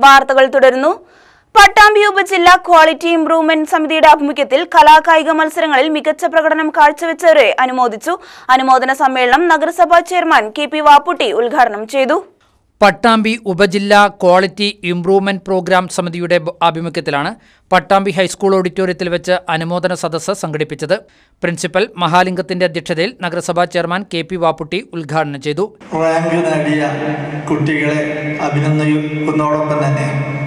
വാർത്തകൾ തുടരുന്നു പട്ടാമ്പി ഉപജില്ലാ ക്വാളിറ്റി ഇംപ്രൂവ്മെന്റ് സമിതിയുടെ ആഭിമുഖ്യത്തിൽ കലാകായിക മത്സരങ്ങളിൽ മികച്ച പ്രകടനം കാഴ്ചവെച്ചവരെ അനുമോദിച്ചു അനുമോദന സമ്മേളനം നഗരസഭാ ചെയർമാൻ കെ പി വാപ്പുട്ടി ഉദ്ഘാടനം ചെയ്തു പട്ടാമ്പി ഉപജില്ലാ ക്വാളിറ്റി ഇംപ്രൂവ്മെന്റ് പ്രോഗ്രാം സമിതിയുടെ ബ- ആഭിമുഖ്യത്തിലാണ് പട്ടാമ്പി ഹൈസ്കൂൾ ഓഡിറ്റോറിയത്തിൽ വെച്ച് അനുമോദന സദസ്സ് സംഘടിപ്പിച്ചത് പ്രിൻസിപ്പൽ മഹാലിംഗത്തിന്റെ അധ്യക്ഷതയിൽ നഗരസഭാ ചെയർമാൻ കെ പി വാപ്പുട്ടി ഉദ്ഘാടനം ചെയ്തു റാങ്ക് നേടിയ കുട്ടികളെ അഭിനന്ദിക്കുന്നതോടൊപ്പം തന്നെ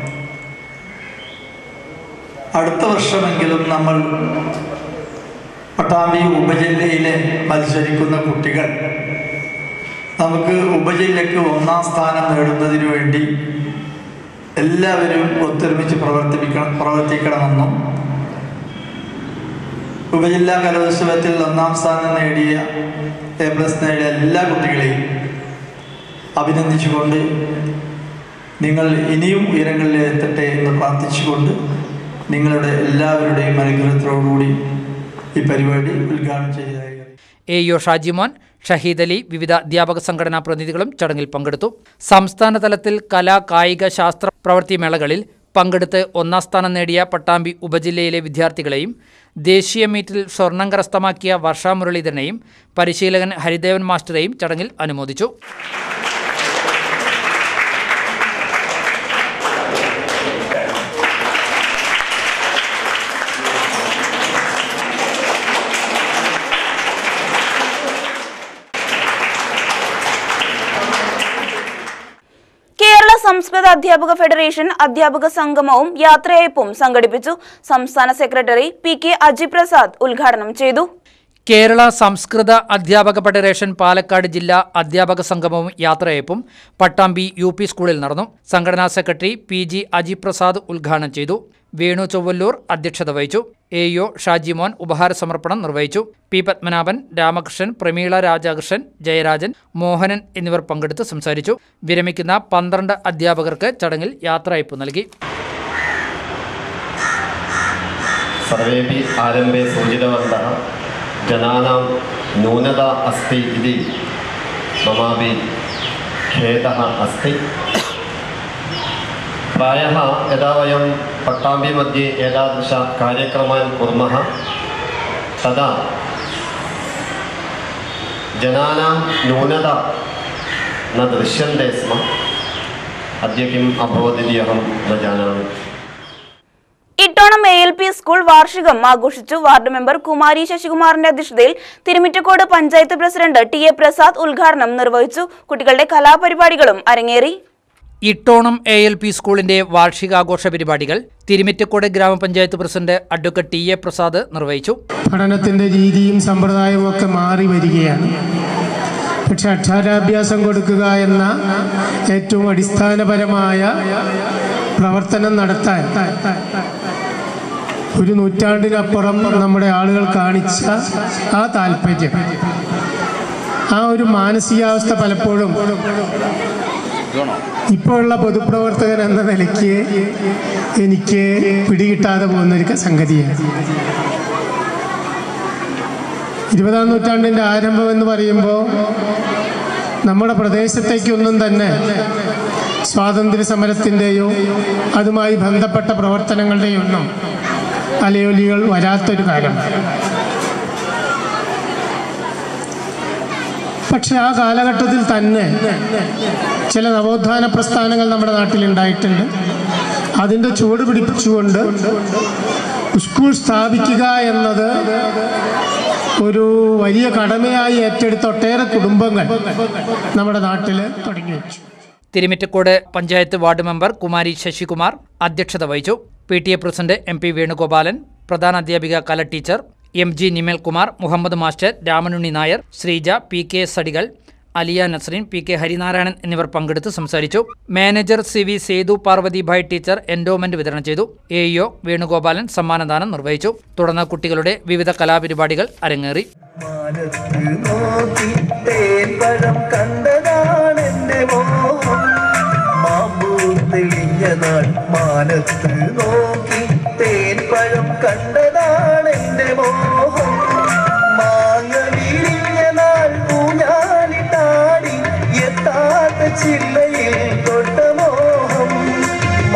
അടുത്ത വർഷമെങ്കിലും നമ്മൾ പട്ടാമ്പി ഉപജില്ലയിലെ മത്സരിക്കുന്ന കുട്ടികൾ നമുക്ക് ഉപജില്ലയ്ക്ക് ഒന്നാം സ്ഥാനം നേടുന്നതിന് വേണ്ടി എല്ലാവരും ഒത്തൊരുമിച്ച് പ്രവർത്തിപ്പിക്കണം പ്രവർത്തിക്കണമെന്നും ഉപജില്ലാ കലോത്സവത്തിൽ ഒന്നാം സ്ഥാനം നേടിയ എ പ്ലസ് നേടിയ എല്ലാ കുട്ടികളെയും അഭിനന്ദിച്ചുകൊണ്ട് നിങ്ങൾ ഇനിയും ഉയരങ്ങളിൽ എത്തട്ടെ എന്ന് പ്രാർത്ഥിച്ചുകൊണ്ട് നിങ്ങളുടെ എല്ലാവരുടെയും അനുഗ്രഹത്തോടുകൂടി ഈ പരിപാടി ഉദ്ഘാടനം ചെയ്തതായി എ യു ഷാജിമോൻ ഷഹീദ് അലി വിവിധ അധ്യാപക സംഘടനാ പ്രതിനിധികളും ചടങ്ങിൽ പങ്കെടുത്തു സംസ്ഥാന തലത്തിൽ കലാ കായിക ശാസ്ത്ര പ്രവൃത്തി മേളകളിൽ പങ്കെടുത്ത് ഒന്നാം സ്ഥാനം നേടിയ പട്ടാമ്പി ഉപജില്ലയിലെ വിദ്യാർത്ഥികളെയും ദേശീയ മീറ്റിൽ സ്വർണം കരസ്ഥമാക്കിയ വർഷ മുരളീധരനെയും പരിശീലകൻ ഹരിദേവൻ മാസ്റ്ററെയും ചടങ്ങിൽ അനുമോദിച്ചു കേരള സംസ്കൃത അധ്യാപക ഫെഡറേഷൻ അധ്യാപക സംഗമവും യാത്രയയപ്പും സംഘടിപ്പിച്ചു സംസ്ഥാന secretary P K Aji Prasad ഉദ്ഘാടനം ചെയ്തു കേരള സംസ്കൃത അധ്യാപക ഫെഡറേഷൻ പാലക്കാട് ജില്ലാ അധ്യാപക സംഗമവും യാത്രയയപ്പും പട്ടാമ്പി യു പി സ്കൂളിൽ നടന്നു സംഘടനാ secretary P G Aji Prasad ഉദ്ഘാടനം ചെയ്തു വേണു ചൊവ്വല്ലൂർ അധ്യക്ഷത വഹിച്ചു എ യു ഷാജിമോൻ ഉപഹാര സമർപ്പണം നിർവഹിച്ചു പി പത്മനാഭൻ രാമകൃഷ്ണൻ പ്രമീള രാജാകൃഷ്ണൻ ജയരാജൻ മോഹനൻ എന്നിവർ പങ്കെടുത്ത് സംസാരിച്ചു വിരമിക്കുന്ന പന്ത്രണ്ട് അധ്യാപകർക്ക് ചടങ്ങിൽ യാത്രയയപ്പ് നൽകി सर्वेपि आरम्भे सूचितवन्तः जनानां न्यूनता अस्ति इति ममापि खेदः अस्ति प्रायः यदा वयं पट्टाम्बि मध्ये एतादृशकार्यक्रमान् कुर्मः तदा जनानां न्यूनता न दृश्यन्ते स्म अद्य किम् अभवत् इति अहं न जानामि Ittonam A L P school വാർഷികം ആഘോഷിച്ചു വാർഡ് മെമ്പർ കുമാരി ശശികുമാറിന്റെ അധ്യക്ഷതയിൽ Thirumittakode panchayat president T A Prasad ഉദ്ഘാടനം നിർവഹിച്ചു കുട്ടികളുടെ കലാപരിപാടികളും അരങ്ങേറി ഇട്ടോണം എ എൽ പി സ്കൂളിന്റെ വാർഷികാഘോഷ പരിപാടികൾ തിരുമിറ്റക്കോട് ഗ്രാമപഞ്ചായത്ത് president advocate T A Prasad നിർവഹിച്ചു പഠനത്തിൻ്റെ രീതിയും സമ്പ്രദായവും ഒക്കെ മാറി വരികയാണ് പക്ഷെ അക്ഷരാഭ്യാസം കൊടുക്കുക എന്ന ഏറ്റവും അടിസ്ഥാനപരമായ പ്രവർത്തനം നടത്താൻ ഒരു നൂറ്റാണ്ടിനപ്പുറം നമ്മുടെ ആളുകൾ കാണിച്ച ആ താല്പര്യം ആ ഒരു മാനസികാവസ്ഥ പലപ്പോഴും ഇപ്പോഴുള്ള പൊതുപ്രവർത്തകൻ എന്ന നിലയ്ക്ക് എനിക്ക് പിടികിട്ടാതെ പോകുന്നൊരു സംഗതിയാണ് ഇരുപതാം നൂറ്റാണ്ടിൻ്റെ ആരംഭം എന്ന് പറയുമ്പോൾ നമ്മുടെ പ്രദേശത്തേക്കൊന്നും തന്നെ സ്വാതന്ത്ര്യ സമരത്തിൻ്റെയോ അതുമായി ബന്ധപ്പെട്ട പ്രവർത്തനങ്ങളുടെയോ ഒന്നും അലയൊലികൾ വരാത്തൊരു കാലം പക്ഷെ ആ കാലഘട്ടത്തിൽ തന്നെ ചില നവോത്ഥാന പ്രസ്ഥാനങ്ങൾ നമ്മുടെ നാട്ടിൽ ഉണ്ടായിട്ടുണ്ട് അതിൻ്റെ ചുവട് പിടിപ്പിച്ചുകൊണ്ട് സ്കൂൾ സ്ഥാപിക്കുക എന്നത് ഒരു വലിയ കടമയായി ഏറ്റെടുത്ത ഒട്ടേറെ കുടുംബങ്ങൾ നമ്മുടെ നാട്ടിൽ തുടങ്ങി വെച്ചു തിരുമിറ്റക്കോട് പഞ്ചായത്ത് വാർഡ് മെമ്പർ കുമാരി ശശികുമാർ അധ്യക്ഷത വഹിച്ചു P T A president M P Venugopalan പ്രധാന അധ്യാപിക Kala teacher M G Nimalkumar Muhammad master Ramanunni Nair Sreeja P K സടികൾ അലിയ നസ്രീൻ പി കെ ഹരിനാരായണൻ എന്നിവർ പങ്കെടുത്ത് സംസാരിച്ചു manager C V Sethu Parvathi Bhai teacher endowment വിതരണം ചെയ്തു എ ഇഒ വേണുഗോപാലൻ സമ്മാനദാനം നിർവഹിച്ചു തുടർന്ന് കുട്ടികളുടെ വിവിധ കലാപരിപാടികൾ അരങ്ങേറി മാനത്ത് നോക്കി തേൻപഴം കണ്ടതാണെന്റെ മോഹം മാമ്പൂ തെളിഞ്ഞ നാൾ മാനത്ത് നോക്കി തേൻപഴം കണ്ടതാണെന്റെ മോഹം മാങ്ങ വിരിഞ്ഞ നാൾ ഊഞ്ഞാലിട്ടാടി എത്താത്ത ചില്ലയിൽ തൊട്ട മോഹം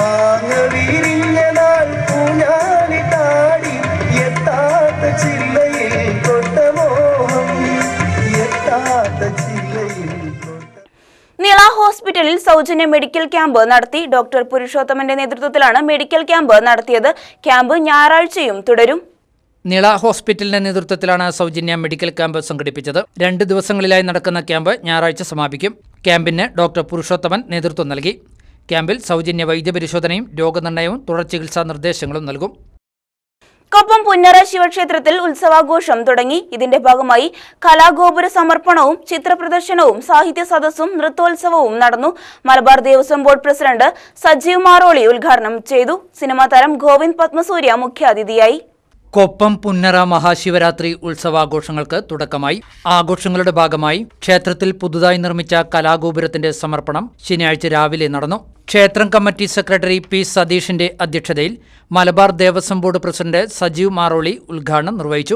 ഹോസ്പിറ്റലിൽ സൗജന്യ മെഡിക്കൽ ക്യാമ്പ് നടത്തി ഡോക്ടർ പുരുഷോത്തമന്റെ നേതൃത്വത്തിലാണ് മെഡിക്കൽ ക്യാമ്പ് നടത്തിയത് ക്യാമ്പ് ഞായറാഴ്ചയും തുടരും നിള ഹോസ്പിറ്റലിന്റെ നേതൃത്വത്തിലാണ് സൗജന്യ മെഡിക്കൽ ക്യാമ്പ് സംഘടിപ്പിച്ചത് രണ്ട് ദിവസങ്ങളിലായി നടക്കുന്ന ക്യാമ്പ് ഞായറാഴ്ച സമാപിക്കും ക്യാമ്പിന് ഡോക്ടർ പുരുഷോത്തമൻ നേതൃത്വം നൽകി ക്യാമ്പിൽ സൗജന്യ വൈദ്യപരിശോധനയും രോഗനിർണയവും തുടർ ചികിത്സാ നിർദ്ദേശങ്ങളും നൽകും കൊപ്പം പുന്നറ ശിവക്ഷേത്രത്തിൽ ഉത്സവാഘോഷം തുടങ്ങി ഇതിന്റെ ഭാഗമായി കലാഗോപുര സമർപ്പണവും ചിത്രപ്രദർശനവും സാഹിത്യ സദസ്സും നൃത്തോത്സവവും നടന്നു മലബാർ ദേവസ്വം ബോർഡ് പ്രസിഡന്റ് സജീവ് മാറോളി ഉദ്ഘാടനം ചെയ്തു സിനിമാ താരം ഗോവിന്ദ് പത്മസൂര്യ മുഖ്യാതിഥിയായി കൊപ്പം പുന്നറ മഹാശിവരാത്രി ഉത്സവാഘോഷങ്ങൾക്ക് തുടക്കമായി ആഘോഷങ്ങളുടെ ഭാഗമായി ക്ഷേത്രത്തിൽ പുതുതായി നിർമ്മിച്ച കലാഗോപുരത്തിന്റെ സമർപ്പണം ശനിയാഴ്ച രാവിലെ നടന്നു ക്ഷേത്രം കമ്മിറ്റി സെക്രട്ടറി പി സതീഷിന്റെ അധ്യക്ഷതയിൽ മലബാർ ദേവസ്വം ബോർഡ് പ്രസിഡന്റ് സജീവ് മാറോളി ഉദ്ഘാടനം നിർവഹിച്ചു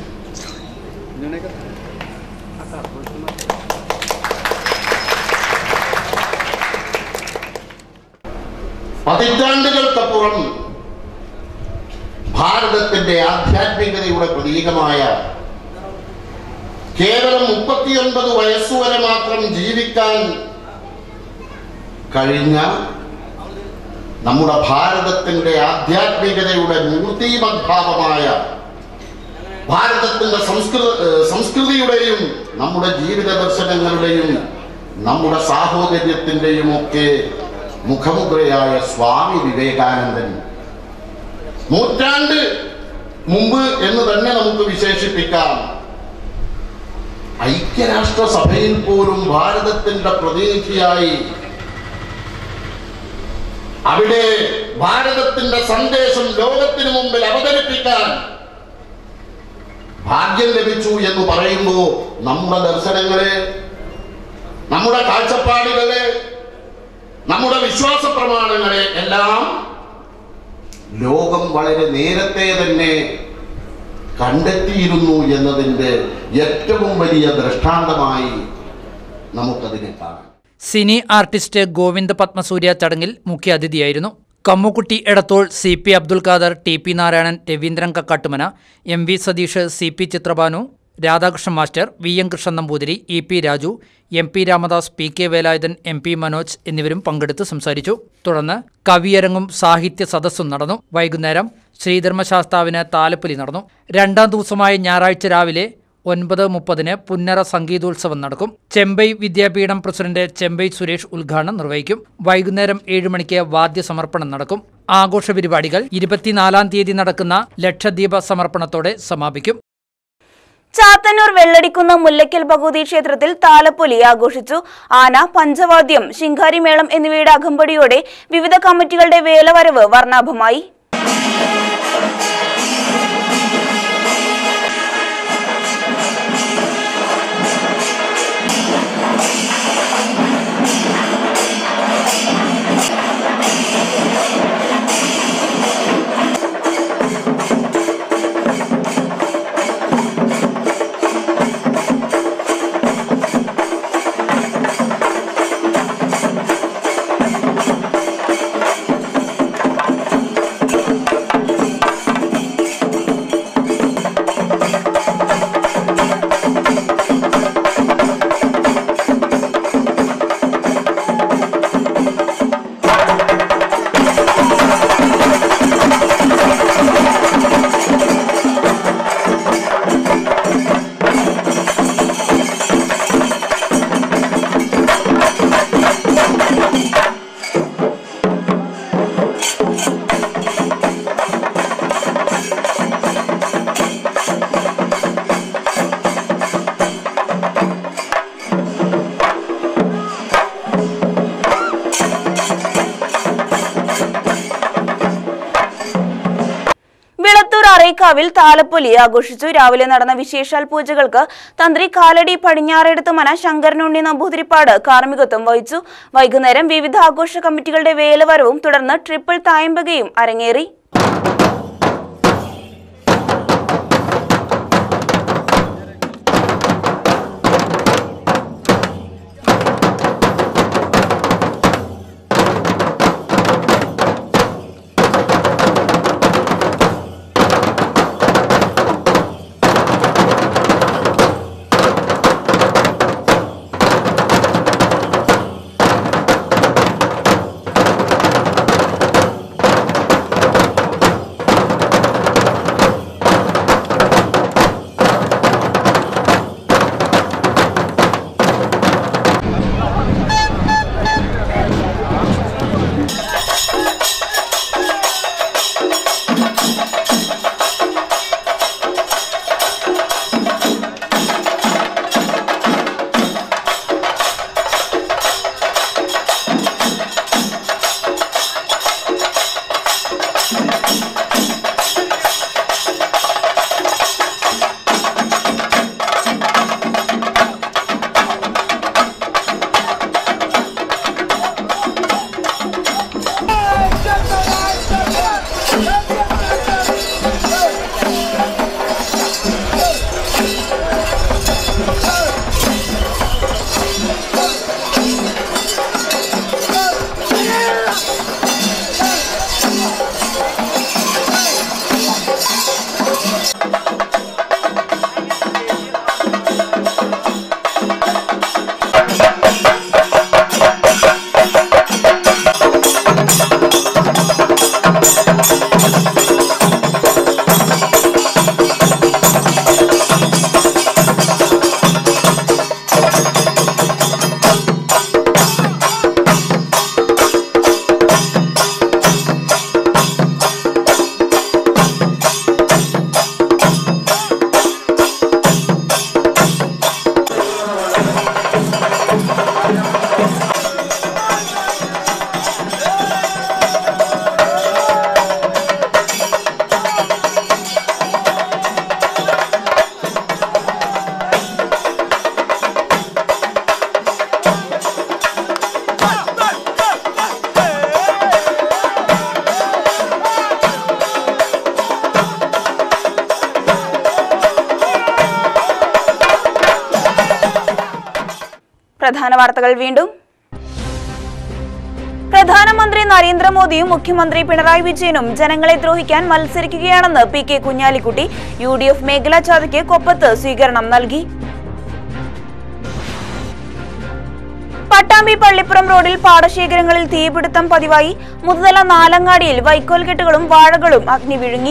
പതിറ്റാണ്ടുകൾക്കപ്പുറം ഭാരതത്തിന്റെ ആധ്യാത്മികതയുടെ പ്രതീകമായ കേവലം മുപ്പത്തിയൊൻപത് വയസ്സുവരെ മാത്രം ജീവിക്കാൻ കഴിഞ്ഞ നമ്മുടെ ഭാരതത്തിന്റെ ആധ്യാത്മികതയുടെ മൂർത്തിമദ്ഭാവമായ ഭാരതത്തിന്റെ സംസ്കൃത ഏഹ് സംസ്കൃതിയുടെയും നമ്മുടെ ജീവിത ദർശനങ്ങളുടെയും നമ്മുടെ സാഹോദര്യത്തിന്റെയും ഒക്കെ മുഖമുദ്രയായ സ്വാമി വിവേകാനന്ദൻ നൂറ്റാണ്ട് മുമ്പ് എന്ന് തന്നെ നമുക്ക് വിശേഷിപ്പിക്കാം ഐക്യരാഷ്ട്രസഭയിൽ പോലും ഭാരതത്തിന്റെ പ്രതിനിധിയായി അവിടെ ഭാരതത്തിന്റെ സന്ദേശം ലോകത്തിന് മുമ്പിൽ അവതരിപ്പിക്കാൻ ഭാഗ്യം ലഭിച്ചു എന്ന് പറയുമ്പോൾ നമ്മുടെ ദർശനങ്ങളെ നമ്മുടെ കാഴ്ചപ്പാടുകളെ നമ്മുടെ വിശ്വാസ പ്രമാണങ്ങളെ എല്ലാം ലോകം വളരെ നേരത്തെ തന്നെ കണ്ടെത്തിയിരുന്നു എന്നതിൻ്റെ ഏറ്റവും വലിയ ദൃഷ്ടാന്തമായി നമുക്കതിനെ കാണാം സിനി ആർട്ടിസ്റ്റ് ഗോവിന്ദ് പത്മസൂര്യ ചടങ്ങിൽ മുഖ്യാതിഥിയായിരുന്നു Kammukutty Edathol C P Abdul Khader T P Narayanan Raveendran Kakkattumana M V Satheesh C P Chithrabhanu Radhakrishnan master V N Krishnan Namboothiri E P Raju M P Ramadas P K Velayudhan M P Manoj എന്നിവരും പങ്കെടുത്ത് സംസാരിച്ചു തുടർന്ന് കവിയരങ്ങും സാഹിത്യ സദസ്സും നടന്നു വൈകുന്നേരം ശ്രീധർമ്മശാസ്താവിന് താലപ്പൊലി നടന്നു രണ്ടാം ദിവസമായ ഞായറാഴ്ച രാവിലെ ഒൻപത് മുപ്പതിന് പുന്നറ സംഗീതോത്സവം നടക്കും ചെമ്പൈ വിദ്യാപീഠം പ്രസിഡന്റ് ചെമ്പൈ സുരേഷ് ഉദ്ഘാടനം നിർവഹിക്കും വൈകുന്നേരം ഏഴ് മണിക്ക് വാദ്യ സമർപ്പണം നടക്കും ആഘോഷ പരിപാടികൾ ഇരുപത്തിനാലാം തീയതി നടക്കുന്ന ലക്ഷദ്വീപ സമർപ്പണത്തോടെ സമാപിക്കും ചാത്തന്നൂർ വെള്ളടിക്കുന്ന മുല്ലയ്ക്കൽ ഭഗവതി ക്ഷേത്രത്തിൽ താലപ്പൊലി ആഘോഷിച്ചു ആന പഞ്ചവാദ്യം ശിങ്കാരിമേളം എന്നിവയുടെ അകമ്പടിയോടെ വിവിധ കമ്മിറ്റികളുടെ വേലവരവ് വർണ്ണാഭമായി വിളത്തൂർ അറേക്കാവിൽ താലപ്പൊലി ആഘോഷിച്ചു രാവിലെ നടന്ന വിശേഷാൽ പൂജകൾക്ക് തന്ത്രി കാലടി പടിഞ്ഞാറെടുത്ത് മന ശങ്കരനുണ്ണി നമ്പൂതിരിപ്പാട് കാർമ്മികത്വം വഹിച്ചു വൈകുന്നേരം വിവിധ ആഘോഷ കമ്മിറ്റികളുടെ വേലവരവും തുടർന്ന് ട്രിപ്പിൾ തായമ്പകയും അരങ്ങേറി പ്രധാന വാർത്തകൾ വീണ്ടും പ്രധാനമന്ത്രി നരേന്ദ്രമോദിയും മുഖ്യമന്ത്രി പിണറായി വിജയനും ജനങ്ങളെ ദ്രോഹിക്കാൻ മത്സരിക്കുകയാണെന്ന് P K Kunhalikutty U D F മേഖലാ ജാഥയ്ക്ക് കൊപ്പത്ത് സ്വീകരണം നൽകി പട്ടാമ്പി പള്ളിപ്പുറം റോഡിൽ പാടശേഖരങ്ങളിൽ തീപിടുത്തം പതിവായി മുതല നാലങ്ങാടിയിൽ വൈക്കോൽ കെട്ടുകളും വാഴകളും അഗ്നി വിഴുങ്ങി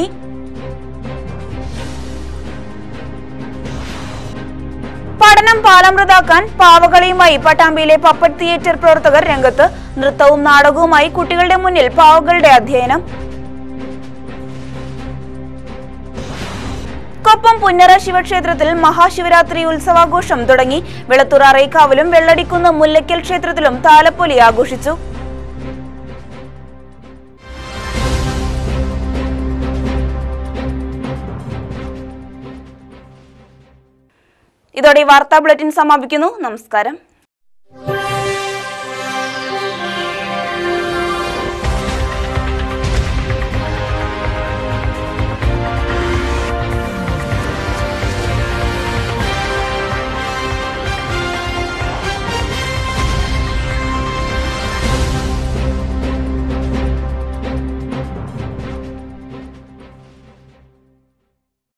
പഠനം പാലമൃതാക്കാൻ പാവകളിയുമായി പട്ടാമ്പിയിലെ പപ്പറ്റ് തിയേറ്റർ പ്രവർത്തകർ രംഗത്ത് നൃത്തവും നാടകവുമായി കുട്ടികളുടെ മുന്നിൽ പാവകളുടെ അധ്യയനം കൊപ്പം പുന്നറ ശിവക്ഷേത്രത്തിൽ മഹാശിവരാത്രി ഉത്സവാഘോഷം തുടങ്ങി വെളത്തൂർ അറേക്കാവിലും വെള്ളടിക്കുന്ന് മുല്ലയ്ക്കൽ ക്ഷേത്രത്തിലും താലപ്പൊലി ആഘോഷിച്ചു ഇതോടെ ഈ വാർത്താ ബുള്ളറ്റിൻ സമാപിക്കുന്നു നമസ്കാരം